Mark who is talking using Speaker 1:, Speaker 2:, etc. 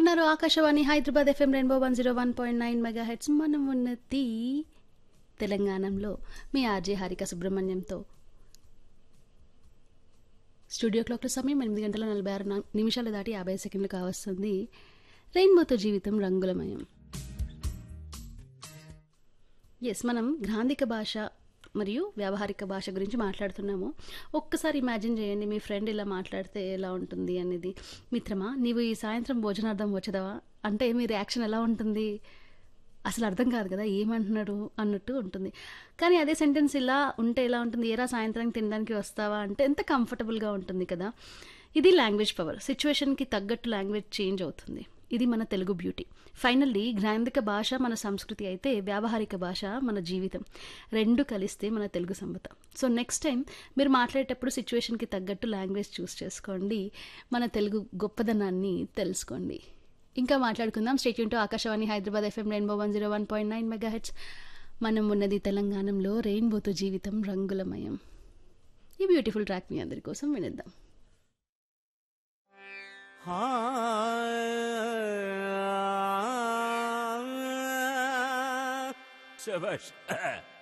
Speaker 1: వింటున్నారు Akashvani Hyderabad FM rainbow one zero one point nine megahertz మనం ఉన్నది తెలంగాణలో మీ ఆర్జే హారిక సుబ్రహ్మణ్యంతో స్టూడియో క్లాక్ల సమయం ఎనిమిది గంటల నలభై ఆరు న- నిమిషాలు దాటి యాభై సెకండ్లు కావస్తుంది రెయిన్బోతో జీవితం రంగులమయం ఎస్ మనం గ్రాంధిక భాష మరియు వ్యావహారిక భాష గురించి మాట్లాడుతున్నాము ఒక్కసారి ఇమాజిన్ చేయండి మీ ఫ్రెండ్ ఇలా మాట్లాడితే ఎలా ఉంటుంది అనేది మిత్రమా నీవు ఈ సాయంత్రం భోజనార్థం వచ్చేదావా అంటే మీ రియాక్షన్ ఎలా ఉంటుంది అసలు అర్థం కాదు కదా ఏమంటున్నాడు అన్నట్టు ఉంటుంది కానీ అదే సెంటెన్స్ ఇలా ఉంటే ఎలా ఉంటుంది ఏరా సాయంత్రం తినడానికి వస్తావా అంటే ఎంత కంఫర్టబుల్గా ఉంటుంది కదా ఇది లాంగ్వేజ్ పవర్ సిచ్యువేషన్కి తగ్గట్టు లాంగ్వేజ్ చేంజ్ అవుతుంది ఇది మన తెలుగు బ్యూటీ ఫైనల్లీ గ్రాంధిక భాష మన సంస్కృతి అయితే వ్యావహారిక భాష మన జీవితం రెండు కలిస్తే మన తెలుగు సంబత సో నెక్స్ట్ టైం మీరు మాట్లాడేటప్పుడు సిచ్యువేషన్కి తగ్గట్టు లాంగ్వేజ్ చూస్ చేసుకోండి మన తెలుగు గొప్పదనాన్ని తెలుసుకోండి ఇంకా మాట్లాడుకుందాం స్టేట్ యూన్ to Akashvani Hyderabad FM rainbow one zero one point nine megahertz మనం ఉన్నది తెలంగాణలో రెయిన్బోతో జీవితం రంగులమయం ఈ బ్యూటిఫుల్ ట్రాక్ మీ అందరి కోసం వినిద్దాం
Speaker 2: శబాష్